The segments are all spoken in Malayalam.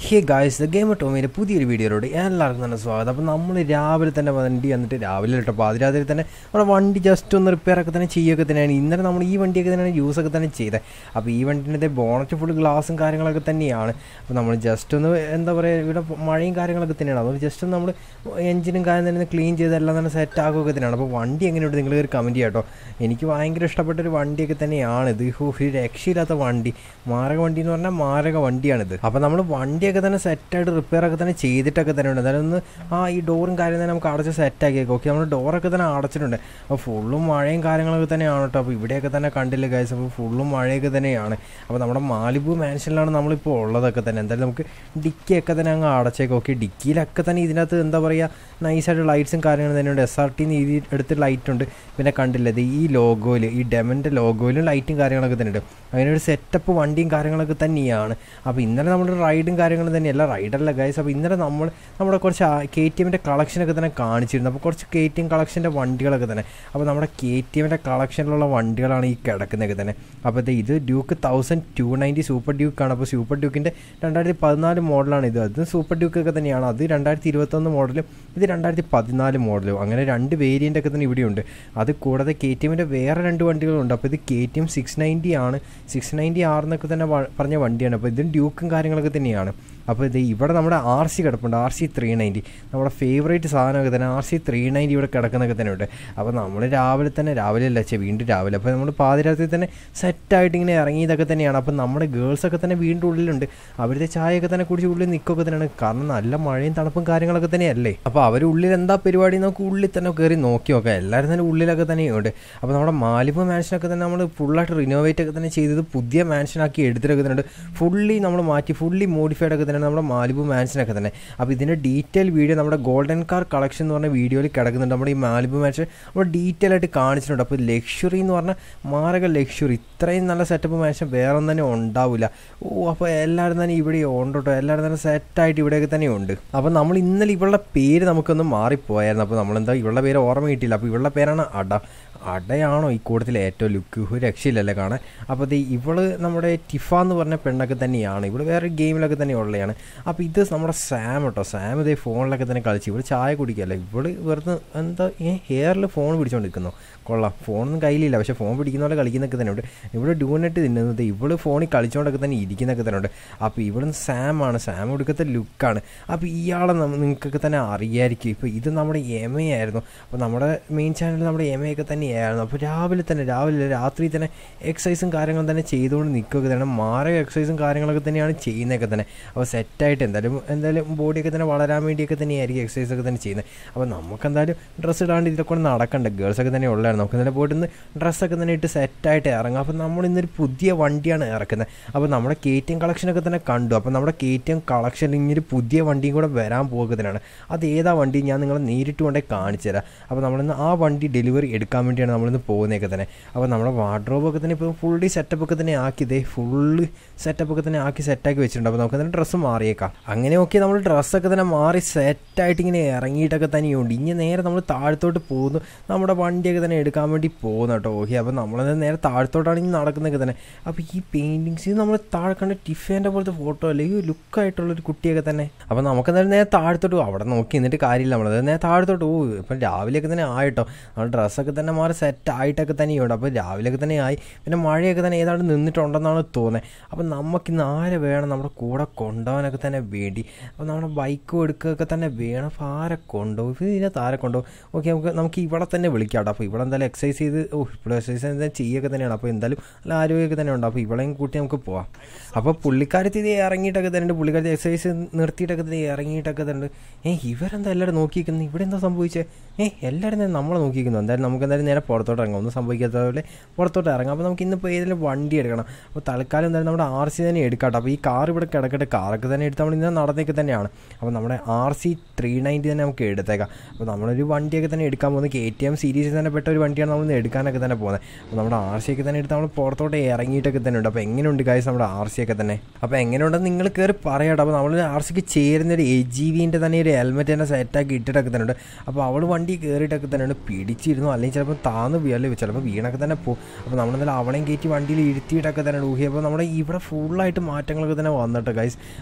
ഹേ ഗായ്സ് ദ ഗെയിം ടോമിയുടെ പുതിയൊരു വീഡിയോയിലൂടെ എല്ലാവർക്കും തന്നെ സ്വാഗതം അപ്പോൾ നമ്മൾ രാവിലെ തന്നെ വണ്ടി വന്നിട്ട് രാവിലെ കേട്ടോ പാതിരാത്രി തന്നെ നമ്മുടെ വണ്ടി ജസ്റ്റ് ഒന്ന് റിപ്പയർ ഒക്കെ തന്നെ ചെയ്യുകയൊക്കെ തന്നെയാണ് ഇന്നലെ നമ്മൾ ഈ വണ്ടിയൊക്കെ തന്നെയാണ് യൂസ് ഒക്കെ തന്നെ ചെയ്തത് അപ്പോൾ ഈ വണ്ടിൻ്റെ ബോണറ്റ് ഫുൾ ഗ്ലാസും കാര്യങ്ങളൊക്കെ തന്നെയാണ് അപ്പോൾ നമ്മൾ ജസ്റ്റ് ഒന്ന് എന്താ പറയുക ഇവിടെ മഴയും കാര്യങ്ങളൊക്കെ തന്നെയാണ് അതുകൊണ്ട് ജസ്റ്റ് ഒന്ന് നമ്മൾ എഞ്ചിനും കാര്യം തന്നെ ക്ലീൻ ചെയ്ത് എല്ലാം തന്നെ സെറ്റ് ആക്കുകയൊക്കെ തന്നെയാണ് അപ്പോൾ വണ്ടി എങ്ങനെയുണ്ട് നിങ്ങൾ ഒരു കമൻറ്റ് ചെയ്യാം കേട്ടോ എനിക്ക് ഭയങ്കര ഇഷ്ടപ്പെട്ട ഒരു വണ്ടിയൊക്കെ തന്നെയാണ് ഇത് ഹോ, ഒരു രക്ഷയില്ലാത്ത വണ്ടി മാരക വണ്ടി എന്ന് പറഞ്ഞാൽ മാരക വണ്ടിയാണിത് അപ്പോൾ നമ്മൾ വണ്ടിയൊക്കെ തന്നെ സെറ്റായിട്ട് റിപ്പയർ ഒക്കെ തന്നെ ചെയ്തിട്ടൊക്കെ തന്നെ ഉണ്ട് എന്തായാലും ഒന്ന് ആ ഈ ഡോറും കാര്യം തന്നെ നമുക്ക് അടച്ച് സെറ്റാക്കിയേക്കും ഓക്കെ നമ്മൾ ഡോറൊക്കെ തന്നെ അടച്ചിട്ടുണ്ട് അപ്പോൾ ഫുള്ളും മഴയും കാര്യങ്ങളൊക്കെ തന്നെയാണ് കേട്ടോ അപ്പോൾ ഇവിടെയൊക്കെ തന്നെ കണ്ടില്ല ഗൈസ് അപ്പോൾ ഫുള്ളും മഴയൊക്കെ തന്നെയാണ് അപ്പോൾ നമ്മുടെ മാലിബു മാൻഷനിലാണ് നമ്മളിപ്പോൾ ഉള്ളതൊക്കെ തന്നെ എന്തായാലും നമുക്ക് ഡിക്കിയൊക്കെ തന്നെ അങ്ങ് അടച്ചേക്കും ഓക്കെ ഡിക്കിയിലൊക്കെ തന്നെ ഇതിനകത്ത് എന്താ പറയുക നൈസായിട്ട് ലൈറ്റ്സും കാര്യങ്ങളും തന്നെയുണ്ട് എസ് ആർ ടി രീതി എടുത്ത് ലൈറ്റ് ഉണ്ട് പിന്നെ കണ്ടില്ല ഇത് ഈ ലോഗോയിൽ ഈ ഡെമൻ്റെ ലോഗോയിലും ലൈറ്റും കാര്യങ്ങളൊക്കെ തന്നെ ഉണ്ട് അങ്ങനെ ഒരു സെറ്റപ്പ് വണ്ടിയും കാര്യങ്ങളൊക്കെ തന്നെയാണ് അപ്പോൾ ഇന്നലെ നമ്മുടെ റൈഡും കാര്യങ്ങളും തന്നെയല്ല റൈഡല്ല ഗൈസ് അപ്പോൾ ഇന്നലെ നമ്മൾ നമ്മുടെ കുറച്ച് കെ ടി എമ്മിൻ്റെ കളക്ഷനൊക്കെ തന്നെ കാണിച്ചിരുന്നു അപ്പോൾ കുറച്ച് കെ ടി എം കളക്ഷൻ്റെ വണ്ടികളൊക്കെ തന്നെ അപ്പോൾ നമ്മുടെ കെ ടി എമ്മിൻ്റെ കളക്ഷനിലുള്ള വണ്ടികളാണ് ഈ കിടക്കുന്നതൊക്കെ തന്നെ അപ്പോൾ ഇത് ഇത് Duke thousand two ninety super ഡ്യൂക്കാണ് അപ്പോൾ സൂപ്പർ ഡ്യൂക്കിൻ്റെ രണ്ടായിരത്തി പതിനാല് മോഡലാണ് ഇത് അത് സൂപ്പർ ഡ്യൂക്കൊക്കെ തന്നെയാണ് അത് രണ്ടായിരത്തി ഇരുപത്തൊന്ന് മോഡലും ഇത് രണ്ടായിരത്തി പതിനാല് മോഡലും അങ്ങനെ രണ്ട് വേരിയൻ്റ് ഒക്കെ തന്നെ ഇവിടെയുണ്ട് അത് കൂടാതെ കെ ടി എമ്മിൻ്റെ വേറെ രണ്ട് വണ്ടികളുണ്ട് അപ്പോൾ ഇത് K T M six ninety ആണ് സിക്സ് നയൻറ്റി ആർ എന്നൊക്കെ തന്നെ വ- പറഞ്ഞ വണ്ടിയാണ് അപ്പോൾ ഇതും ഡ്യൂക്കും കാര്യങ്ങളൊക്കെ തന്നെയാണ് അപ്പോൾ ഇത് ഇവിടെ നമ്മുടെ ആർ സി കിടപ്പുണ്ട് ആർ സി ത്രീ നയൻറ്റി നമ്മുടെ ഫേവറേറ്റ് സാധനമൊക്കെ തന്നെ ആർ സി ത്രീ നയൻറ്റി ഇവിടെ കിടക്കുന്നൊക്കെ തന്നെ ഉണ്ട് അപ്പോൾ നമ്മൾ രാവിലെ തന്നെ രാവിലെ അല്ല ചെ വീണ്ടും രാവിലെ അപ്പോൾ നമ്മൾ പാതിരാത്രി തന്നെ സെറ്റായിട്ട് ഇങ്ങനെ ഇറങ്ങിയതൊക്കെ തന്നെയാണ് അപ്പോൾ നമ്മുടെ ഗേൾസൊക്കെ തന്നെ വീണ്ടും ഉള്ളിലുണ്ട് അവരുടെ ചായയൊക്കെ തന്നെ കുടിച്ച് ഉള്ളിൽ നിൽക്കുകയൊക്കെ തന്നെയാണ് കാരണം നല്ല മഴയും തണുപ്പും കാര്യങ്ങളൊക്കെ തന്നെയല്ലേ അപ്പോൾ അവർ ഉള്ളിൽ എന്താ പരിപാടി നമുക്ക് ഉള്ളിൽ തന്നെ കയറി നോക്കി നോക്കാം എല്ലാവരും തന്നെ ഉള്ളിലൊക്കെ തന്നെയുണ്ട് അപ്പോൾ നമ്മുടെ മാലിബ മാൻഷനൊക്കെ തന്നെ നമ്മൾ ഫുള്ളായിട്ട് റിനോവേറ്റ് ഒക്കെ തന്നെ ചെയ്തത് പുതിയ മാൻഷനാക്കി എടുത്തിട്ടൊക്കെ തന്നെ ഉണ്ട് ഫുള്ളി നമ്മൾ മാറ്റി ഫുള്ളി മോഡിഫൈഡ് ഒക്കെ തന്നെ നമ്മുടെ മാലിബു മാൻഷനൊക്കെ തന്നെ അപ്പോൾ ഇതിൻ്റെ ഡീറ്റെയിൽ വീഡിയോ നമ്മുടെ ഗോൾഡൻ കാർ കളക്ഷൻ എന്ന് പറഞ്ഞ വീഡിയോയിൽ കിടക്കുന്നുണ്ട് നമ്മുടെ ഈ മാലിബു മാൻഷൻ നമ്മൾ ഡീറ്റെയിൽ ആയിട്ട് കാണിച്ചിട്ടുണ്ട് അപ്പോൾ ലക്ഷറി എന്ന് പറഞ്ഞാൽ മാരക ലക്ഷറി ഇത്രയും നല്ല സെറ്റപ്പ് മാൻഷൻ വേറെ ഒന്നും തന്നെ ഉണ്ടാവില്ല ഓ അപ്പോൾ എല്ലാവരും തന്നെ ഇവിടെ ഉണ്ട് കേട്ടോ എല്ലാവരും തന്നെ സെറ്റായിട്ട് ഇവിടെയൊക്കെ തന്നെ ഉണ്ട് അപ്പോൾ നമ്മൾ ഇന്നലെ ഇവളുടെ പേര് നമുക്കൊന്ന് മാറിപ്പോയായിരുന്നു അപ്പോൾ നമ്മളെന്താ ഇവളുടെ പേര് ഓർമ്മ കിട്ടിയില്ല അപ്പോൾ ഇവളുടെ പേരാണ് അട അടയാണോ ഈ കൂട്ടത്തിൽ ഏറ്റവും ലുക്ക് ഒരു രക്ഷയില്ലല്ലേ കാണാൻ അപ്പോൾ ഇത് ഇവള് നമ്മുടെ ടിഫ എന്ന് പറഞ്ഞ പെണ്ണൊക്കെ തന്നെയാണ് ഇവള് വേറെ ഗെയിമിലൊക്കെ തന്നെ ഉള്ളതാണ് അപ്പോൾ ഇത് നമ്മുടെ സാം കേട്ടോ സാം ഇതേ ഫോണിലൊക്കെ തന്നെ കളിച്ച് ഇവള് ചായ കുടിക്കുകയല്ല ഇവള് വെറുതെ എന്താ ഈ ഹെയറിൽ ഫോൺ പിടിച്ചുകൊണ്ടിരിക്കുന്നു കൊള്ളാം ഫോണൊന്നും കയ്യിലില്ല പക്ഷേ ഫോൺ പിടിക്കുന്ന പോലെ കളിക്കുന്നൊക്കെ തന്നെ ഉണ്ട് ഇവിടെ ഡൂനെറ്റ് തിന്നുന്നത് ഇവള് ഫോണിൽ കളിച്ചുകൊണ്ടൊക്കെ തന്നെ ഇരിക്കുന്നൊക്കെ തന്നെ ഉണ്ട് അപ്പോൾ ഇവളും സാമാണ് സാം കൊടുക്കത്തെ ലുക്കാണ് അപ്പോൾ ഇയാളെ നമ്മ- നിങ്ങൾക്കൊക്കെ തന്നെ അറിയായിരിക്കും ഇപ്പോൾ ഇത് നമ്മുടെ എമയായിരുന്നു അപ്പോൾ നമ്മുടെ മെയിൻ ചാനലിൽ നമ്മുടെ എമയൊക്കെ തന്നെയായിരുന്നു അപ്പോൾ രാവിലെ തന്നെ രാവിലെ രാത്രി തന്നെ എക്സസൈസും കാര്യങ്ങളും തന്നെ ചെയ്തുകൊണ്ട് നിൽക്കുകയൊക്കെ തന്നെ മാരക എക്സസൈസും കാര്യങ്ങളൊക്കെ തന്നെയാണ് ചെയ്യുന്നതൊക്കെ തന്നെ അപ്പോൾ സെറ്റായിട്ട് എന്തായാലും എന്തായാലും ബോഡിയൊക്കെ തന്നെ വളരാൻ വേണ്ടിയൊക്കെ തന്നെയായിരിക്കും എക്സസൈസ് ഒക്കെ തന്നെ ചെയ്യുന്നത് അപ്പോൾ നമുക്ക് എന്തായാലും ഡ്രസ്സ് ഇടാണ്ട് ഇതിലൊക്കെ ഒന്ന് നടക്കണ്ട ഗേൾസൊക്കെ തന്നെ ഉള്ളതാണ് നമുക്ക് ഇന്നലെ പോയിട്ട് ഇന്ന് ഡ്രസ്സൊക്കെ തന്നെ ഇട്ട് സെറ്റായിട്ട് ഇറങ്ങാം അപ്പോൾ നമ്മൾ ഇന്നൊരു പുതിയ വണ്ടിയാണ് ഇറക്കുന്നത് അപ്പോൾ നമ്മുടെ കെ ടി എം കളക്ഷനൊക്കെ തന്നെ കണ്ടു അപ്പോൾ നമ്മുടെ കെ ടി എം കളക്ഷൻ ഇങ്ങനൊരു പുതിയ വണ്ടിയും കൂടെ വരാൻ പോകുന്നതിനാണ് അത് ഏതാ വണ്ടി ഞാൻ നിങ്ങളെ നേരിട്ട് കൊണ്ടേ കാണിച്ചു തരാം അപ്പോൾ നമ്മളിന്ന് ആ വണ്ടി ഡെലിവറി എടുക്കാൻ വേണ്ടിയാണ് നമ്മളിന്ന് പോകുന്നതൊക്കെ തന്നെ അപ്പോൾ നമ്മുടെ വാർഡ്രോബൊക്കെ തന്നെ ഇപ്പോൾ ഫുള്ളി സെറ്റപ്പ് ഒക്കെ തന്നെ ആക്കി ഇതേ ഫുള്ള് സെറ്റപ്പ് ഒക്കെ തന്നെ ആക്കി സെറ്റാക്കി വെച്ചിട്ടുണ്ട് അപ്പോൾ നമുക്ക് തന്നെ ഡ്രസ്സ് മാറിയേക്കാം അങ്ങനെ ഓക്കെ നമ്മൾ ഡ്രസ്സൊക്കെ തന്നെ മാറി സെറ്റായിട്ട് ഇങ്ങനെ ഇറങ്ങിയിട്ടൊക്കെ തന്നെയുണ്ട് ഇനി നേരെ നമ്മൾ താഴത്തോട്ട് പോകുന്നു നമ്മുടെ വണ്ടിയൊക്കെ തന്നെ എടുക്കാൻ വേണ്ടി പോകുന്നു കേട്ടോ ഓക്കെ അപ്പോൾ നമ്മൾ നേരെ താഴത്തോട്ടാണ് ഇനി നടക്കുന്നതൊക്കെ തന്നെ അപ്പോൾ ഈ പെയിൻറ്റിങ്സ് നമ്മൾ താഴെ കണ്ട ടിഫേൻ്റെ പോലത്തെ ഫോട്ടോ അല്ലേ ഈ ലുക്കായിട്ടുള്ളൊരു കുട്ടിയൊക്കെ തന്നെ അപ്പോൾ നമുക്ക് എന്തായാലും നേരെ താഴത്തോട്ട് പോകും അവിടെ നോക്കി എന്നിട്ട് കാര്യമില്ല നമ്മൾ നേരെ താഴത്തോട്ട് പോകും ഇപ്പം രാവിലെയൊക്കെ തന്നെ ആയിട്ടോ നമ്മൾ ഡ്രസ്സൊക്കെ തന്നെ മാറി സെറ്റ് ആയിട്ടൊക്കെ തന്നെയുണ്ട് അപ്പോൾ രാവിലെയൊക്കെ തന്നെ ആയി പിന്നെ മഴയൊക്കെ തന്നെ ഏതാണ്ട് നിന്നിട്ടുണ്ടെന്നാണ് തോന്നുന്നത് അപ്പോൾ നമുക്ക് ഇന്ന് ആരെ വേണം നമ്മുടെ കൂടെ കൊണ്ടുപോകാനൊക്കെ തന്നെ വേണ്ടി അപ്പോൾ നമ്മുടെ ബൈക്കും എടുക്കുകയൊക്കെ തന്നെ വേണം അപ്പോൾ ആരെ കൊണ്ടുപോകും ഇത് ഇതിനകത്ത് ആരെ കൊണ്ടുപോകും ഓക്കെ നമുക്ക് നമുക്ക് ഇവിടെ തന്നെ വിളിക്കാം കേട്ടോ അപ്പോൾ ഇവിടെ എന്തായാലും എക്സസൈസ് ചെയ്ത് ഓ ഇപ്പോൾ എക്സസൈസ് എന്തായാലും ചെയ്യുകയൊക്കെ തന്നെയാണ് അപ്പോൾ എന്തായാലും നല്ല ആരോഗ്യമൊക്കെ തന്നെ ഉണ്ട് അപ്പോൾ ഇവളെയും കൂട്ടി നമുക്ക് പോവാം അപ്പോൾ പുള്ളിക്കാരത്തി ഇത് ഇറങ്ങിയിട്ടൊക്കെ തന്നെ ഉണ്ട് പുള്ളിക്കാരത്തി എക്സസൈസ് നിർത്തിയിട്ടൊക്കെ തന്നെ ഇറങ്ങിയിട്ടൊക്കെ തന്നെ ഉണ്ട് ഏ ഇവരെന്താ എല്ലാവരും നോക്കിയിരിക്കുന്നത് ഇവിടെ എന്താ സംഭവിച്ചത് ഏ എല്ലാവരും തന്നെ നമ്മളെ നോക്കിയിരിക്കുന്നു എന്തായാലും നമുക്ക് എന്തായാലും നേരെ പുറത്തോട്ട് ഇറങ്ങാം ഒന്നും സംഭവിക്കാത്ത പോലെ പുറത്തോട്ട് ഇറങ്ങാം അപ്പോൾ നമുക്ക് ഇന്നിപ്പോൾ ഏതെങ്കിലും വണ്ടി എടുക്കണം അപ്പോൾ തൽക്കാലം എന്തായാലും നമ്മുടെ ആർ സി തന്നെ എടുക്കാം കേട്ടോ അപ്പോൾ ഈ കാർ ഇവിടെ കിടക്കട്ടെ കാറൊക്കെ തന്നെ എടുത്ത് നമ്മൾ ഇന്ന് നടന്നേക്ക് തന്നെയാണ് അപ്പോൾ നമ്മുടെ ആർ സി ത്രീ നയൻറ്റി തന്നെ നമുക്ക് എടുത്തേക്കാം അപ്പോൾ നമ്മളൊരു വണ്ടിയൊക്കെ തന്നെ എടുക്കാൻ പോകുന്നത് കെ ടി എം സീരീസിൽ തന്നെ പെട്ട ഒരു വണ്ടിയാണ് നമ്മൾ ഇന്ന് എടുക്കാനൊക്കെ തന്നെ പോകുന്നത് അപ്പോൾ നമ്മുടെ ആർ സി ഒക്കെ തന്നെ എടുത്ത് നമ്മൾ പുറത്തോട്ട് ഇറങ്ങിയിട്ടൊക്കെ തന്നെ ഉണ്ട് അപ്പോൾ എങ്ങനെയുണ്ട് കാര്യം നമ്മുടെ ആർ സി ഒക്കെ തന്നെ അപ്പോൾ എങ്ങനെയുണ്ടെന്ന് നിങ്ങൾ കയറി പറയാട്ടോ അപ്പോൾ നമ്മൾ ആർ സിക്ക് ചേരുന്ന ഒരു എ ജി വിൻ്റെ തന്നെ ഒരു ഹെൽമെറ്റ് തന്നെ സെറ്റാക്കി ഇട്ടിട്ടൊക്കെ തന്നെ ഉണ്ട് അപ്പോൾ അവൾ വണ്ടി കയറിയിട്ടൊക്കെ തന്നെ ഉണ്ട് പിടിച്ചിരുന്നു അല്ലെങ്കിൽ ചിലപ്പോൾ താന്ന് വീ അല്ലെങ്കിൽ ചിലപ്പോൾ വീണൊക്കെ തന്നെ പോകും അപ്പോൾ നമ്മളെന്തായാലും അവളെയും കയറ്റി വണ്ടിയിൽ ഇരുത്തിയിട്ടൊക്കെ തന്നെ ഊഹി അപ്പോൾ നമ്മുടെ ഇവിടെ ഫുള്ളായിട്ട് മാറ്റങ്ങളൊക്കെ തന്നെ വന്നിട്ട് ഗൈസ്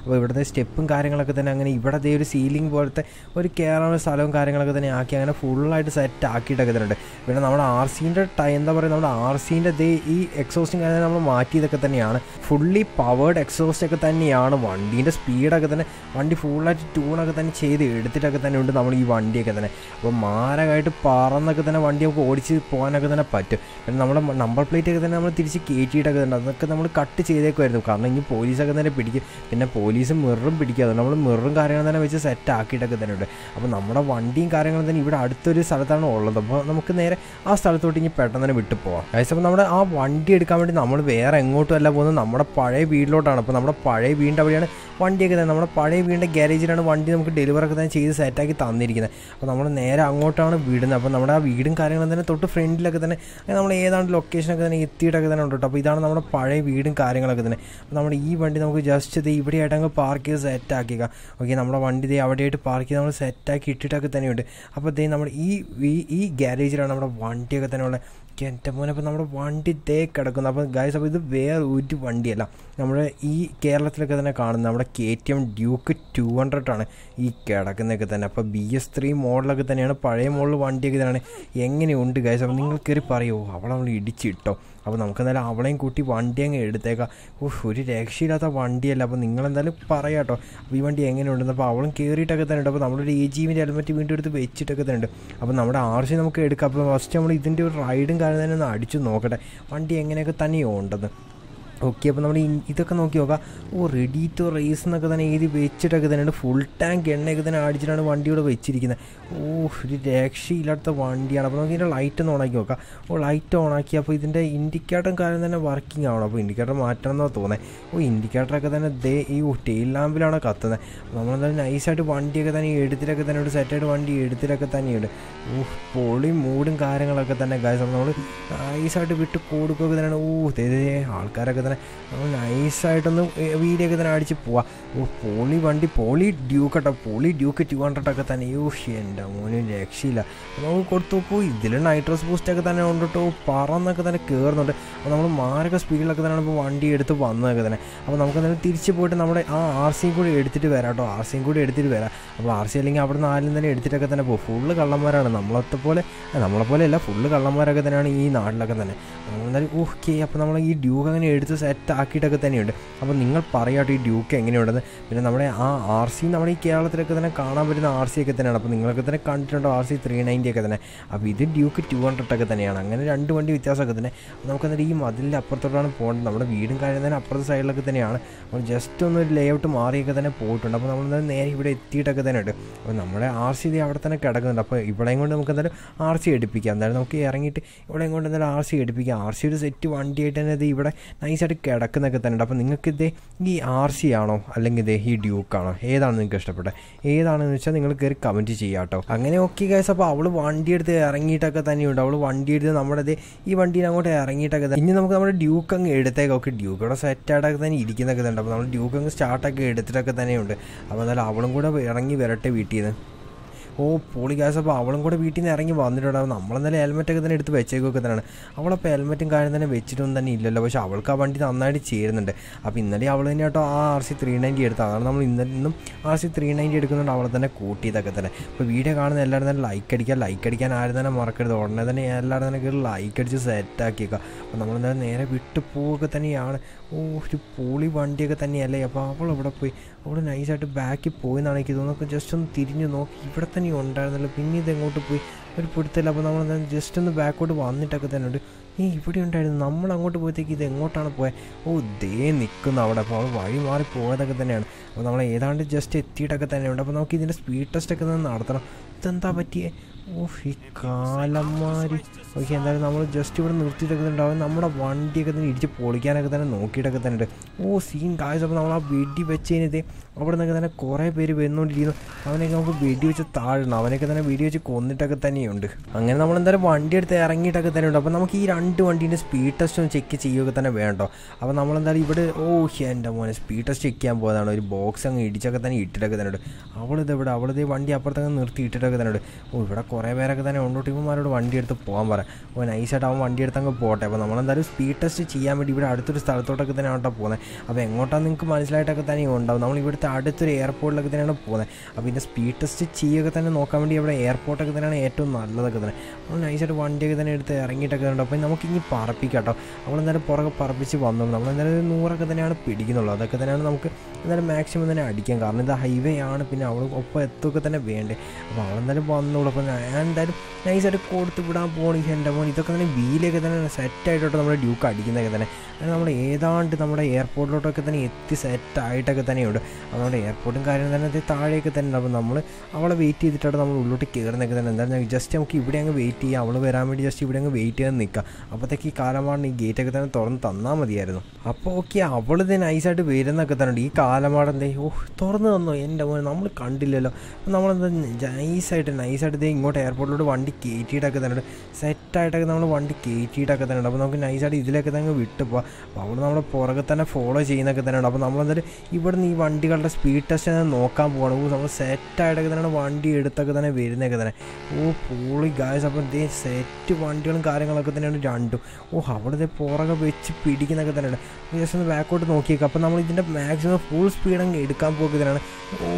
അപ്പോൾ ഇവിടുത്തെ സ്റ്റെപ്പും കാര്യങ്ങളൊക്കെ തന്നെ അങ്ങനെ ഇവിടെ ദേ ഒരു സീലിംഗ് പോലത്തെ ഒരു കയറാനുള്ള സ്ഥലവും കാര്യങ്ങളൊക്കെ തന്നെ ആക്കി അങ്ങനെ ഫുള്ളായിട്ട് സെറ്റ് ആക്കിയിട്ടൊക്കെ തന്നെ ഉണ്ട് പിന്നെ നമ്മുടെ ആർ സീൻ്റെ ടൈ എന്താ പറയുക നമ്മുടെ ആർ സീൻ്റെ ദേ ഈ എക്സോസ്റ്റും കാര്യം നമ്മൾ മാറ്റിയതൊക്കെ തന്നെയാണ് ഫുള്ളി പവേർഡ് എക്സോസ്റ്റ് ഒക്കെ തന്നെയാണ് വണ്ടീൻ്റെ സ്പീഡൊക്കെ തന്നെ വണ്ടി ഫുള്ളായിട്ട് ട്യൂണൊക്കെ തന്നെ ചെയ്ത് എടുത്തിട്ടൊക്കെ തന്നെ ഉണ്ട് നമ്മൾ ഈ വണ്ടിയൊക്കെ തന്നെ അപ്പോൾ മാരകമായിട്ട് പറന്നൊക്കെ തന്നെ വണ്ടി നമുക്ക് ഓടിച്ച് പോകാനൊക്കെ തന്നെ പറ്റും പിന്നെ നമ്മുടെ നമ്പർ പ്ലേറ്റ് ഒക്കെ തന്നെ നമ്മൾ തിരിച്ച് കയറ്റിയിട്ടൊക്കെ തന്നെ അതൊക്കെ നമ്മൾ കട്ട് ചെയ്തേക്കുമായിരുന്നു കാരണം ഇനി പോലീസൊക്കെ തന്നെ പിടിക്കും പിന്നെ പോലീസ് മിററും പിടിക്കുക അതുകൊണ്ട് നമ്മൾ മിററും കാര്യങ്ങളും തന്നെ വെച്ച് സെറ്റ് ആക്കിയിട്ടൊക്കെ തന്നെ ഉണ്ട് അപ്പോൾ നമ്മുടെ വണ്ടിയും കാര്യങ്ങളും തന്നെ ഇവിടെ അടുത്തൊരു സ്ഥലത്താണ് ഉള്ളത് അപ്പോൾ നമുക്ക് നേരെ ആ സ്ഥലത്തോട്ട് ഇനി പെട്ടെന്ന് തന്നെ വിട്ടു പോവാം ഗൈസ് അപ്പോൾ നമ്മുടെ ആ വണ്ടി എടുക്കാൻ വേണ്ടി നമ്മൾ വേറെ എങ്ങോട്ടും അല്ല പോകുന്നത് നമ്മുടെ പഴയ വീട്ടിലോട്ടാണ് അപ്പോൾ നമ്മുടെ പഴയ വീടിൻ്റെ അവിടെയാണ് വണ്ടിയൊക്കെ തന്നെ നമ്മുടെ പഴയ വീടിൻ്റെ ഗ്യാരേജിലാണ് വണ്ടി നമുക്ക് ഡെലിവറൊക്കെ തന്നെ ചെയ്ത് സെറ്റാക്കി തന്നിരിക്കുന്നത് അപ്പോൾ നമ്മൾ നേരെ അങ്ങോട്ടാണ് വിടുന്നത് അപ്പോൾ നമ്മുടെ ആ വീടും കാര്യങ്ങളും തന്നെ തൊട്ട് ഫ്രണ്ടിലൊക്കെ തന്നെ നമ്മൾ ഏതാണ്ട് ലൊക്കേഷനൊക്കെ തന്നെ എത്തിയിട്ടൊക്കെ തന്നെ ഉണ്ട് കേട്ടോ അപ്പോൾ ഇതാണ് നമ്മുടെ പഴയ വീടും കാര്യങ്ങളൊക്കെ തന്നെ അപ്പോൾ നമ്മുടെ ഈ വണ്ടി നമുക്ക് ജസ്റ്റ് ഇത് ഇവിടെയായിട്ട് അങ്ങ് പാർക്ക് ചെയ്ത് സെറ്റാക്കിയേക്കാം ഓക്കെ നമ്മുടെ വണ്ടി ഇതേ അവിടെയായിട്ട് പാർക്ക് ചെയ്ത് നമ്മൾ സെറ്റാക്കി ഇട്ടിട്ടൊക്കെ തന്നെയുണ്ട് അപ്പോൾ ഇതേ നമ്മുടെ ഈ ഈ- ഈ ഗ്യാരേജിലാണ് നമ്മുടെ വണ്ടിയൊക്കെ തന്നെ ഉള്ളത് എൻ്റെ മോനെ അപ്പോൾ നമ്മുടെ വണ്ടി തേ കിടക്കുന്നു അപ്പോൾ ഗായ്സ് അപ്പോൾ ഇത് വേറെ ഒരു വണ്ടിയല്ല നമ്മുടെ ഈ കേരളത്തിലൊക്കെ തന്നെ കാണുന്നത് നമ്മുടെ K T M Duke two hundred ആണ് ഈ കിടക്കുന്നതൊക്കെ തന്നെ അപ്പോൾ ബി എസ് ത്രീ മോഡലൊക്കെ തന്നെയാണ് പഴയ മോഡൽ വണ്ടിയൊക്കെ തന്നെയാണ് എങ്ങനെയുണ്ട് ഗായ്സ് അപ്പോൾ നിങ്ങൾ കയറി പറയുമോ അവളെ നമ്മൾ ഇടിച്ചിട്ടോ അപ്പോൾ നമുക്ക് എന്തായാലും അവളെയും കൂട്ടി വണ്ടി അങ്ങ് എടുത്തേക്കാം ഓഹ് ഒരു രക്ഷയില്ലാത്ത വണ്ടിയല്ല അപ്പോൾ നിങ്ങളെന്തായാലും പറയാം കേട്ടോ അപ്പോൾ ഈ വണ്ടി എങ്ങനെയുണ്ടെന്ന് അപ്പോൾ അവളും കയറിയിട്ടൊക്കെ തന്നെ ഉണ്ട് അപ്പോൾ നമ്മളൊരു എ ജിവിൻ്റെ ഹെൽമെറ്റ് വീണ്ടും എടുത്ത് വെച്ചിട്ടൊക്കെ തന്നെ ഉണ്ട് അപ്പോൾ നമ്മുടെ ആർസി നമുക്ക് എടുക്കാം അപ്പോൾ ഫസ്റ്റ് നമ്മൾ ഇതിൻ്റെ ഒരു റൈഡും കാര്യം തന്നെ ഒന്ന് അടിച്ചു നോക്കട്ടെ വണ്ടി എങ്ങനെയൊക്കെ തന്നെയോ ഉണ്ടെന്ന് ഓക്കെ അപ്പോൾ നമ്മൾ ഈ- ഇതൊക്കെ നോക്കി നോക്കാം ഓ റെഡി ടു റേസ് എന്നൊക്കെ തന്നെ എഴുതി വെച്ചിട്ടൊക്കെ തന്നെ ഫുൾ ടാങ്ക് എണ്ണയൊക്കെ തന്നെ അടിച്ചിട്ടാണ് വണ്ടി ഇവിടെ വെച്ചിരിക്കുന്നത് ഓ ഒരു രക്ഷയില്ലാത്ത വണ്ടിയാണ് അപ്പോൾ നമുക്ക് ഇതിൻ്റെ ലൈറ്റ് ഒന്ന് ഓണാക്കി നോക്കാം ഓ ലൈറ്റ് ഓണാക്കി അപ്പോൾ ഇതിൻ്റെ ഇൻഡിക്കേറ്ററും കാര്യം തന്നെ വർക്കിംഗ് ആവണം അപ്പോൾ ഇൻഡിക്കേറ്റർ മാറ്റണം എന്നാണ് തോന്നുന്നത് ഓ ഇൻഡിക്കേറ്ററൊക്കെ തന്നെ ദേ ഈ ടെയിൽ ലാമ്പിലാണ് കത്തുന്നത് അപ്പോൾ നമ്മളെന്തായാലും നൈസായിട്ട് വണ്ടിയൊക്കെ തന്നെ എടുത്തിട്ടൊക്കെ തന്നെ ഒരു സെറ്റായിട്ട് വണ്ടി എടുത്തിട്ടൊക്കെ തന്നെയുണ്ട് ഓ പൊളി മൂടും കാര്യങ്ങളൊക്കെ തന്നെ ഗായ്സ് അപ്പോൾ നമ്മൾ നൈസായിട്ട് വിട്ട് കൊടുക്കുകയൊക്കെ തന്നെയാണ് ഓ ദേ ദേ ദേ ആൾക്കാരൊക്കെ തന്നെ നമ്മൾ നൈസായിട്ടൊന്ന് വീഡിയോ ഒക്കെ തന്നെ അടിച്ച് പോവാം ഓ പോളി വണ്ടി പോളി ഡ്യൂക്ക് കേട്ടോ പോളി ഡ്യൂക്ക് ടു ഹൺഡ്രഡ് ഒക്കെ തന്നെ യോ എൻ്റെ മോന് രക്ഷയില്ല അപ്പോൾ നമുക്ക് കൊടുത്തു നോക്കൂ ഇതിൽ നൈട്രസ് ബൂസ്റ്റ് ഒക്കെ തന്നെ ഉണ്ട് കേട്ടോ പറന്നൊക്കെ തന്നെ കയറുന്നുണ്ട് അപ്പോൾ നമ്മൾ മാരക സ്പീഡിലൊക്കെ തന്നെയാണ് ഇപ്പോൾ വണ്ടി എടുത്ത് വന്നതൊക്കെ തന്നെ അപ്പോൾ നമുക്ക് എന്തായാലും തിരിച്ച് പോയിട്ട് നമ്മുടെ ആ ആർ സിയും കൂടി എടുത്തിട്ട് വരാം കേട്ടോ ആർ സിയും കൂടി എടുത്തിട്ട് വരാം അപ്പോൾ ആർ സി അല്ലെങ്കിൽ അവിടെ നിന്ന് ആരും തന്നെ എടുത്തിട്ടൊക്കെ തന്നെ പോകും ഫുള്ള് കള്ളന്മാരാണ് നമ്മളത്തെ പോലെ നമ്മളെ പോലെ അല്ല ഫുള്ള് കള്ളന്മാരൊക്കെ തന്നെയാണ് ഈ നാട്ടിലൊക്കെ തന്നെ അപ്പോൾ എന്തായാലും ഓക്കെ അപ്പോൾ നമ്മൾ ഈ ഡ്യൂക്ക് അങ്ങനെ എടുത്ത് സെറ്റ് ആക്കിയിട്ടൊക്കെ തന്നെയുണ്ട് അപ്പോൾ നിങ്ങൾ പറയാട്ടോ ഈ ഡ്യൂക്ക് എങ്ങനെയുണ്ടെന്ന് പിന്നെ നമ്മുടെ ആ ആർ സി നമ്മുടെ ഈ കേരളത്തിലൊക്കെ തന്നെ കാണാൻ പറ്റുന്ന ആർ സി ഒക്കെ തന്നെയാണ് അപ്പോൾ നിങ്ങളൊക്കെ തന്നെ കണ്ടിട്ടുണ്ടോ ആർ സി ത്രീ നയൻറ്റി ഒക്കെ തന്നെ അപ്പോൾ ഇത് ഡ്യൂക്ക് ടു ഹൺഡ്രഡ് ഒക്കെ തന്നെയാണ് അങ്ങനെ രണ്ട് വണ്ടി വ്യത്യാസമൊക്കെ തന്നെ അപ്പോൾ നമുക്ക് എന്നിട്ട് ഈ മതിലിൻ്റെ അപ്പുറത്തോട്ടാണ് പോകേണ്ടത് നമ്മുടെ വീടും കാര്യം തന്നെ അപ്പുറത്തെ സൈഡിലൊക്കെ തന്നെയാണ് അപ്പോൾ ജസ്റ്റ് ഒന്ന് ഒരു ലേഔട്ട് മാറിയൊക്കെ തന്നെ പോയിട്ടുണ്ട് അപ്പോൾ നമ്മൾ എന്തായാലും നേരെ ഇവിടെ എത്തിയിട്ടൊക്കെ തന്നെ ഉണ്ട് അപ്പോൾ നമ്മുടെ ആർ സി ഇത് അവിടെ തന്നെ കിടക്കുന്നുണ്ട് അപ്പോൾ ഇവിടെയും കൊണ്ട് നമുക്ക് എന്തായാലും ആർ സി എടുപ്പിക്കാം എന്തായാലും നമുക്ക് ഇറങ്ങിയിട്ട് ഇവിടെയും കൊണ്ട് എന്തായാലും ആർ സി എടുപ്പിക്കാം ആർ സി ഒരു സെറ്റ് വണ്ടിയായിട്ട് തന്നെ ഇത് ഇവിടെ നൈസായിട്ട് കിടക്കുന്നൊക്കെ തന്നെ ഉണ്ട് അപ്പോൾ നിങ്ങൾക്ക് ഇത് ഈ ആർ സി ആണോ അല്ലെങ്കിൽ ഇത് ഈ ഡ്യൂക്കാണോ ഏതാണ് നിങ്ങൾക്ക് ഇഷ്ടപ്പെട്ടത് ഏതാണെന്ന് വെച്ചാൽ നിങ്ങൾ കയറി കമൻറ്റ് ചെയ്യാം കേട്ടോ അങ്ങനെ ഓക്കെ ഗൈസ് അപ്പോൾ അവൾ വണ്ടി എടുത്ത് ഇറങ്ങിയിട്ടൊക്കെ തന്നെയുണ്ട് അവൾ വണ്ടി എടുത്ത് നമ്മുടെ ദേ ഈ വണ്ടിയിൽ അങ്ങോട്ട് ഇറങ്ങിയിട്ടൊക്കെ തന്നെ ഇനി നമുക്ക് നമ്മുടെ ഡ്യൂക്ക് അങ്ങ് എടുത്തേക്കാം ഓക്കെ ഡ്യൂക്ക് ഇവിടെ സെറ്റായിട്ടൊക്കെ തന്നെ ഇരിക്കുന്നൊക്കെ തന്നെ ഉണ്ട് അപ്പോൾ നമ്മൾ ഡ്യൂക്ക് അങ്ങ് സ്റ്റാർട്ടൊക്കെ എടുത്തിട്ടൊക്കെ തന്നെയുണ്ട് അപ്പോൾ എന്നാലും അവളും കൂടെ ഇറങ്ങി വരട്ടെ വീട്ടിൽ നിന്ന് ഓ പോളി ഗ്യാസ് അപ്പോൾ അവളും കൂടെ വീട്ടിൽ നിന്ന് ഇറങ്ങി വന്നിട്ടുണ്ടാവും നമ്മളെന്തായാലും ഹെൽമെറ്റൊക്കെ തന്നെ എടുത്ത് വെച്ചേക്കൊക്കെ തന്നെയാണ് അവളപ്പോൾ ഹെൽമെറ്റും കാര്യം തന്നെ വെച്ചിട്ടൊന്നും തന്നെ ഇല്ലല്ലോ പക്ഷേ അവൾക്ക് ആ വണ്ടി നന്നായിട്ട് ചേരുന്നുണ്ട് അപ്പോൾ ഇന്നലെ അവൾ തന്നെ കേട്ടോ ആ ആർ സി ത്രീ നയൻറ്റി എടുത്തത് അതാണ് നമ്മൾ ഇന്നലെ ഇന്നും ആർ സി ത്രീ നയൻറ്റി എടുക്കുന്നുണ്ട് അവളെ തന്നെ കൂട്ടിയതൊക്കെ തന്നെ അപ്പോൾ വീഡിയോ കാണുന്ന എല്ലാവരും തന്നെ ലൈക്ക് അടിക്കുക ലൈക്ക് അടിക്കാൻ ആരും തന്നെ മറക്കരുത് ഉടനെ തന്നെ എല്ലാവരും തന്നെ കയറി ലൈക്ക് അടിച്ച് സെറ്റാക്കിയേക്കുക അപ്പോൾ നമ്മളെന്തായാലും നേരെ വിട്ടു പോവുക തന്നെയാണ് ഓ ഒരു പോളി വണ്ടിയൊക്കെ തന്നെയല്ലേ അപ്പോൾ അവൾ ഇവിടെ പോയി അവൾ നൈസായിട്ട് ബാക്കിൽ പോയി എന്നാണ് എനിക്ക് തോന്നുന്നത് ജസ്റ്റ് ഒന്ന് തിരിഞ്ഞു നോക്കി ഇവിടെ തന്നെ ഉണ്ടായിരുന്നല്ലോ പിന്നെ ഇത് എങ്ങോട്ട് പോയി ഒരു പിടുത്തല്ല അപ്പോൾ നമ്മൾ ജസ്റ്റ് ഒന്ന് ബാക്കോട്ട് വന്നിട്ടൊക്കെ തന്നെ ഉണ്ട് ഈ ഇവിടെ ഉണ്ടായിരുന്നു നമ്മൾ അങ്ങോട്ട് പോയത്തേക്ക് ഇത് എങ്ങോട്ടാണ് പോയത് ഓ ദേ നിൽക്കുന്നു അവിടെ അപ്പോൾ അവൾ വഴി മാറി പോയതൊക്കെ തന്നെയാണ് അപ്പോൾ നമ്മൾ ഏതാണ്ട് ജസ്റ്റ് എത്തിയിട്ടൊക്കെ തന്നെ ഉണ്ട് അപ്പോൾ നമുക്ക് ഇതിൻ്റെ സ്പീഡ് ടെസ്റ്റ് ഒക്കെ ഒന്ന് നടത്തണം ഇതെന്താ പറ്റിയേ ഓ ഈ കാലന്മാര് ഓക്കെ എന്തായാലും നമ്മൾ ജസ്റ്റ് ഇവിടെ നിർത്തിയിട്ടൊക്കെ ഉണ്ടാവും നമ്മുടെ വണ്ടിയൊക്കെ തന്നെ ഇടിച്ച് പൊളിക്കാനൊക്കെ തന്നെ നോക്കിയിട്ടൊക്കെ തന്നെ ഉണ്ട് ഓ സീൻ കാഴ്ച അപ്പോൾ നമ്മൾ ആ വെടി വെച്ച് കഴിഞ്ഞത് അവിടെ നിന്നൊക്കെ തന്നെ കുറേ പേര് വന്നുകൊണ്ടിരിക്കുന്നു അവനൊക്കെ നമുക്ക് വെടി വെച്ച് താഴണം അവനൊക്കെ തന്നെ വെടി വെച്ച് കൊന്നിട്ടൊക്കെ തന്നെയുണ്ട് അങ്ങനെ നമ്മൾ എന്തായാലും വണ്ടി എടുത്ത് ഇറങ്ങിയിട്ടൊക്കെ തന്നെ ഉണ്ട് അപ്പോൾ നമുക്ക് ഈ രണ്ട് വണ്ടീൻ്റെ സ്പീഡ് ടെസ്റ്റ് ഒന്ന് ചെക്ക് ചെയ്യുകയൊക്കെ തന്നെ വേണ്ടോ അപ്പോൾ നമ്മളെന്തായാലും ഇവിടെ ഓ എൻ്റെ മോനെ സ്പീഡ് ടെസ്റ്റ് ചെക്ക് ചെയ്യാൻ പോയതാണ് ഒരു ബോക്സ് അങ്ങ് ഇടിച്ചൊക്കെ തന്നെ ഇട്ടിട്ടൊക്കെ തന്നെ ഉണ്ട് അവളിത് ഇവിടെ അവളിത് വണ്ടി അപ്പുറത്തങ്ങ് നിർത്തി ഇട്ടിട്ടൊക്കെ തന്നെ ഉണ്ട് ഓ ഇവിടെ കുറേ പേരൊക്കെ തന്നെ ഉണ്ടോട്ട് ഇവന്മാരോട് വണ്ടി എടുത്ത് പോകാൻ പറയാം അപ്പോൾ നൈസായിട്ട് അവൻ വണ്ടി എടുത്ത് അങ്ങ് പോട്ടെ അപ്പോൾ നമ്മളെന്തായാലും സ്പീഡ് ടെസ്റ്റ് ചെയ്യാൻ വേണ്ടി ഇവിടെ അടുത്തൊരു സ്ഥലത്തോട്ടൊക്കെ തന്നെയാണ് കേട്ടോ പോകുന്നത് അപ്പോൾ എങ്ങോട്ടാണ് നിങ്ങൾക്ക് മനസ്സിലായിട്ടൊക്കെ തന്നെ ഉണ്ടാവും നമ്മൾ ഇവിടുത്തെ അടുത്തൊരു എയർപോർട്ടിലൊക്കെ തന്നെയാണ് പോകുന്നത് അപ്പോൾ ഇതിൻ്റെ സ്പീഡ് ടെസ്റ്റ് ചെയ്യുകയൊക്കെ തന്നെ നോക്കാൻ വേണ്ടി ഇവിടെ എയർപോർട്ടൊക്കെ തന്നെയാണ് ഏറ്റവും നല്ലതൊക്കെ തന്നെ നമ്മൾ നൈസായിട്ട് വണ്ടിയൊക്കെ തന്നെ എടുത്ത് ഇറങ്ങിയിട്ടൊക്കെ ഉണ്ട് അപ്പോൾ നമുക്ക് ഇനി പറപ്പിക്കാം കേട്ടോ നമ്മളെന്തായാലും പുറകെ പറപ്പിച്ച് വന്നു നമ്മളെന്തായാലും ഒരു നൂറൊക്കെ തന്നെയാണ് പിടിക്കുന്നുള്ളൂ അതൊക്കെ തന്നെയാണ് നമുക്ക് എന്തായാലും മാക്സിമം തന്നെ അടിക്കാം കാരണം ഇത് ഹൈവേ ആണ് പിന്നെ അവൾ ഒപ്പം എത്തുകയൊക്കെ തന്നെ വേണ്ടേ അപ്പോൾ അവളെന്തായാലും വന്നോളൂ അപ്പോൾ ഞാൻ എന്തായാലും നൈസായിട്ട് കൊടുത്ത് വിടാൻ പോകണം എൻ്റെ മോൻ ഇതൊക്കെ തന്നെ വീലൊക്കെ തന്നെ സെറ്റായിട്ടോട്ട് നമ്മുടെ ഡ്യൂക്ക് അടിക്കുന്നതൊക്കെ തന്നെ അത് നമ്മൾ ഏതാണ്ട് നമ്മുടെ എയർപോർട്ടിലോട്ടൊക്കെ തന്നെ എത്തി സെറ്റായിട്ടൊക്കെ തന്നെയുണ്ട് അപ്പോൾ നമ്മുടെ എയർപോർട്ടും കാര്യം തന്നെ അത് താഴെയൊക്കെ തന്നെ ഉണ്ട് അപ്പോൾ നമ്മൾ അവളെ വെയിറ്റ് ചെയ്തിട്ടാണ് നമ്മൾ ഉള്ളോട്ട് കയറുന്നതൊക്കെ തന്നെ എന്തായാലും ജസ്റ്റ് നമുക്ക് ഇവിടെ അങ്ങ് വെയിറ്റ് ചെയ്യാം അവൾ വരാൻ വേണ്ടി ജസ്റ്റ് ഇവിടെ അങ്ങ് വെയിറ്റ് ചെയ്യാൻ നിൽക്കാം അപ്പോഴത്തേക്ക് ഈ കാലമാടിന് ഈ ഗേറ്റൊക്കെ തന്നെ തുറന്ന് തന്നാൽ മതിയായിരുന്നു അപ്പോൾ ഓക്കെ അവൾ ഇത് നൈസായിട്ട് വരുന്നൊക്കെ തന്നെ ഉണ്ട് ഈ കാലമാടെന്തേ ഓ തുറന്ന് തന്നോ എൻ്റെ മോനെ നമ്മൾ കണ്ടില്ലല്ലോ അപ്പോൾ നമ്മളെന്താ നൈസായിട്ട് നൈസായിട്ട് ഇതേ ഇങ്ങോട്ട് എയർപോർട്ടിലോട്ട് വണ്ടി കയറ്റിയിട്ടൊക്കെ തന്നെ ഉണ്ട് സെറ്റായിട്ടൊക്കെ നമ്മൾ വണ്ടി കയറ്റിയിട്ടൊക്കെ തന്നെ ഉണ്ട് അപ്പോൾ നമുക്ക് നൈസായിട്ട് ഇതിലൊക്കെ തന്നെ വിട്ട് പോവാം അപ്പോൾ അവൾ നമ്മുടെ പുറകെ തന്നെ ഫോളോ ചെയ്യുന്നൊക്കെ തന്നെ ഉണ്ട് അപ്പോൾ നമ്മളെന്തായാലും ഇവിടുന്ന് ഈ വണ്ടികളുടെ സ്പീഡ് ടെസ്റ്റ് തന്നെ നോക്കാൻ പോകണം ഓ നമ്മൾ സെറ്റായിട്ടൊക്കെ തന്നെ വണ്ടി എടുത്തൊക്കെ തന്നെ വരുന്നതൊക്കെ തന്നെ ഓ പോളി ഗായസ് അപ്പോൾ ഇതേ സെറ്റ് വണ്ടികളും കാര്യങ്ങളൊക്കെ തന്നെയാണ് രണ്ടും ഓ അവിടെ പുറകെ വെച്ച് പിടിക്കുന്നൊക്കെ തന്നെയാണ് ജസ്റ്റ് ഒന്ന് ബാക്കോട്ട് നോക്കിയേക്കാം അപ്പോൾ നമ്മൾ ഇതിൻ്റെ മാക്സിമം ഫുൾ സ്പീഡ് അങ്ങ് എടുക്കാൻ പോകുന്നതാണ് ഓ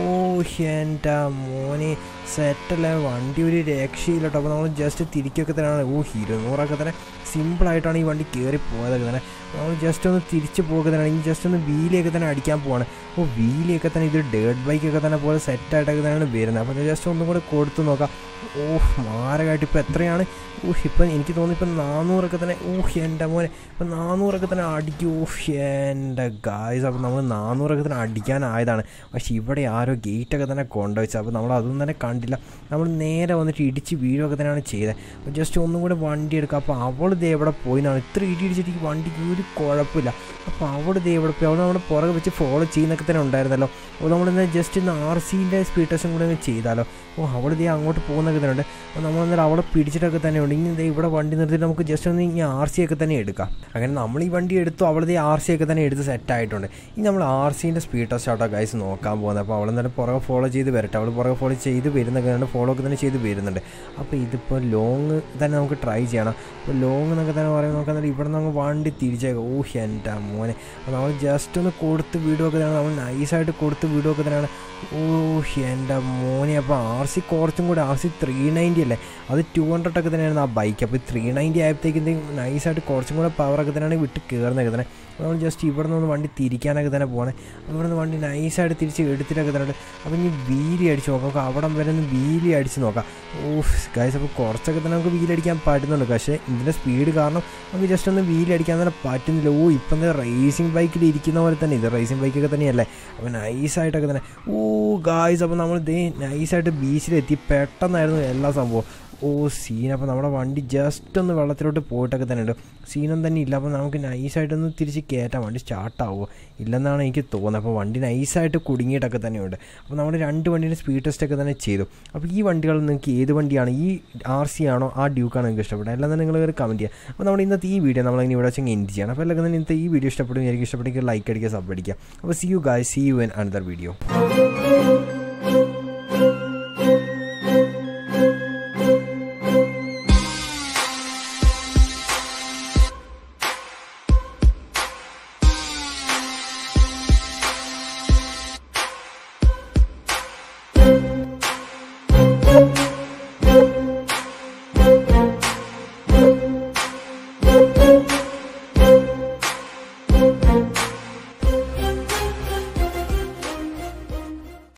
എൻ്റെ മോനെ സെറ്റല്ലേ വണ്ടി ഒരു രക്ഷയില്ല കേട്ടോ അപ്പോൾ നമ്മൾ ജസ്റ്റ് തിരിക്കൊക്കെ തന്നെയാണ് ഓ ഇരുന്നൂറൊക്കെ തന്നെ സിമ്പിളായിട്ടാണ് ഈ വണ്ടി കയറി പോയതൊക്കെ തന്നെ നമ്മൾ ജസ്റ്റ് ഒന്ന് തിരിച്ച് പോകുന്നതാണ് ഇനി ജസ്റ്റ് ഒന്ന് വീലിയൊക്കെ തന്നെ അടിക്കാൻ പോവാണ് ഓ വീലിയൊക്കെ തന്നെ ഇത് ഡേർട്ട് ബൈക്കൊക്കെ തന്നെ പോലെ സെറ്റായിട്ടൊക്കെ തന്നെയാണ് വരുന്നത് അപ്പോൾ ജസ്റ്റ് ഒന്നും കൂടെ കൊടുത്ത് നോക്കാം ഓഹ് മാരകമായിട്ട് ഇപ്പോൾ എത്രയാണ് ഊഹ് ഇപ്പം എനിക്ക് തോന്നുന്നു ഇപ്പം നാനൂറൊക്കെ തന്നെ ഊഹ് എൻ്റെ മോനെ ഇപ്പം നാനൂറൊക്കെ തന്നെ അടിക്കും ഊഹ് എൻ്റെ ഗായ്സ് അപ്പോൾ നമ്മൾ നാനൂറൊക്കെ തന്നെ അടിക്കാനായതാണ് പക്ഷേ ഇവിടെ ആരോ ഗേറ്റൊക്കെ തന്നെ കൊണ്ടുവച്ചത് അപ്പോൾ നമ്മൾ അതൊന്നും തന്നെ കണ്ടില്ല നമ്മൾ നേരെ വന്നിട്ട് ഇടിച്ച് വീഴുകയൊക്കെ തന്നെയാണ് ചെയ്തത് അപ്പോൾ ജസ്റ്റ് ഒന്നും കൂടെ വണ്ടി എടുക്കുക അപ്പോൾ അവൾ ദേ എവിടെ പോയി എന്നാണ് ഇത്ര ഇടി ഇടിച്ചിട്ട് ഈ വണ്ടിക്ക് ഒരു കുഴപ്പമില്ല അപ്പോൾ അവൾ ദേ എവിടെ പോയി അവൾ നമ്മുടെ പുറകെ വെച്ച് ഫോളോ ചെയ്യുന്നൊക്കെ തന്നെ ഉണ്ടായിരുന്നല്ലോ അപ്പോൾ നമ്മളിന്ന് ജസ്റ്റ് ഇന്ന് ആർ സീൻ്റെ സ്പീഡ് ടെസ്റ്റും കൂടെ ഒന്ന് ചെയ്താലോ ഓ അവൾ ദേ അങ്ങോട്ട് പോകുന്നൊക്കെ തന്നെ ഉണ്ട് അപ്പോൾ നമ്മളന്നേരം അവളെ പിടിച്ചിട്ടൊക്കെ തന്നെ ഉണ്ട് ഇനി ദേ ഇവിടെ വണ്ടി നിർത്തിയിട്ട് നമുക്ക് ജസ്റ്റ് ഒന്ന് ഇനി ആർ സി ഒക്കെ തന്നെ എടുക്കാം അങ്ങനെ നമ്മൾ ഈ വണ്ടി എടുത്തു അവളത് ആർ സി ഒക്കെ തന്നെ എടുത്ത് സെറ്റ് ആയിട്ടുണ്ട് ഇനി നമ്മൾ ആർ സീൻ്റെ സ്പീഡ് ടെസ്റ്റ് ആട്ടോ ഗൈസ് നോക്കാൻ പോകുന്നത് അപ്പോൾ അവൾ തന്നെ പുറകെ ഫോളോ ചെയ്ത് വരട്ടെ അവൾ പുറകെ ഫോളോ ചെയ്ത് വരുന്നൊക്കെ ഫോളോ ഒക്കെ തന്നെ ചെയ്ത് വരുന്നുണ്ട് അപ്പോൾ ഇതിപ്പോൾ ലോങ് തന്നെ നമുക്ക് ട്രൈ ചെയ്യണം അപ്പോൾ ലോങ് എന്നൊക്കെ തന്നെ പറയുമ്പോൾ നമുക്ക് എന്നിട്ട് ഇവിടെ നിന്ന് അങ്ങ് വണ്ടി തിരിച്ചേക്കാം ഓ എൻ്റെ മോനെ അപ്പോൾ നമ്മൾ ജസ്റ്റ് ഒന്ന് കൊടുത്ത് വീടുമൊക്കെ തന്നെ നമ്മൾ നൈസായിട്ട് കൊടുത്ത് വീടുമൊക്കെ തന്നെയാണ് ഓ എൻ്റെ മോനെ അപ്പോൾ ആർ സി കുറച്ചും കൂടി ആർ സി ത്രീ നയൻറ്റി അല്ലേ അത് ടു ഹൺഡ്രഡ് ഒക്കെ തന്നെയാണ് ആ ബൈക്ക് അപ്പോൾ ത്രീ നയൻറ്റി ആയപ്പോഴത്തേക്കും നൈസായിട്ട് കുറച്ചും കൂടെ പവറൊക്കെ തന്നെയാണ് വിട്ട് കയറുന്നതൊക്കെ തന്നെ നമ്മൾ ജസ്റ്റ് ഇവിടെ നിന്ന് വണ്ടി തിരിക്കാനൊക്കെ തന്നെ പോകണേ ഇവിടെ നിന്ന് വണ്ടി നൈസായിട്ട് തിരിച്ച് എടുത്തിട്ടൊക്കെ തന്നെ അപ്പോൾ ഇനി വീലി അടിച്ച് നോക്കാം നമുക്ക് അവിടം വരെ ഒന്ന് വീലി അടിച്ച് നോക്കാം ഓ ഗൈസ് അപ്പോൾ കുറച്ചൊക്കെ തന്നെ നമുക്ക് വീലി അടിക്കാൻ പറ്റുന്നുണ്ട് പക്ഷേ ഇതിൻ്റെ സ്പീഡ് കാരണം നമുക്ക് ജസ്റ്റ് ഒന്ന് വീലി അടിക്കാൻ തന്നെ പറ്റുന്നില്ല ഓ ഇപ്പം റേസിംഗ് ബൈക്കിൽ ഇരിക്കുന്ന പോലെ തന്നെ ഇത് റേസിംഗ് ബൈക്കൊക്കെ തന്നെയല്ലേ അപ്പോൾ നൈസായിട്ടൊക്കെ തന്നെ ഓ ഗായ്സ് അപ്പോൾ നമ്മൾ ഇതേ നൈസായിട്ട് ബീച്ചിലെത്തി പെട്ടെന്നായിരുന്നു എല്ലാ സംഭവം ഓ സീൻ അപ്പോൾ നമ്മുടെ വണ്ടി ജസ്റ്റ് ഒന്ന് വെള്ളത്തിലോട്ട് പോയിട്ടൊക്കെ തന്നെ ഉണ്ട് സീനൊന്നും തന്നെ ഇല്ല അപ്പോൾ നമുക്ക് നൈസായിട്ടൊന്ന് തിരിച്ച് കയറ്റാം വണ്ടി സ്റ്റാർട്ടാവുമോ ഇല്ലെന്നാണ് എനിക്ക് തോന്നുന്നത് അപ്പോൾ വണ്ടി നൈസായിട്ട് കുടുങ്ങിയിട്ടൊക്കെ തന്നെയുണ്ട് അപ്പോൾ നമ്മൾ രണ്ട് വണ്ടീൻ്റെ സ്പീഡ് ടെസ്റ്റ് ഒക്കെ തന്നെ ചെയ്തു അപ്പോൾ ഈ വണ്ടികൾ നിങ്ങൾക്ക് ഏത് വണ്ടിയാണ് ഈ ആർ സി ആണോ ആ ഡ്യൂക്കാണോ നിങ്ങൾക്ക് ഇഷ്ടപ്പെട്ടത് എല്ലാം തന്നെ നിങ്ങൾ കമൻറ്റ് ചെയ്യുക അപ്പോൾ നമ്മുടെ ഇന്നത്തെ ഈ വീഡിയോ നമ്മളിങ്ങനെ ഇവിടെ വെച്ച് എൻഡ് ചെയ്യണം അപ്പോൾ എല്ലാം തന്നെ ഇന്നത്തെ ഈ വീഡിയോ ഇഷ്ടപ്പെടും എനിക്ക് ഇഷ്ടപ്പെട്ടെങ്കിൽ ലൈക്ക് അടിക്കുക സബ് അടിക്കുക അപ്പോൾ see you guy see you in another video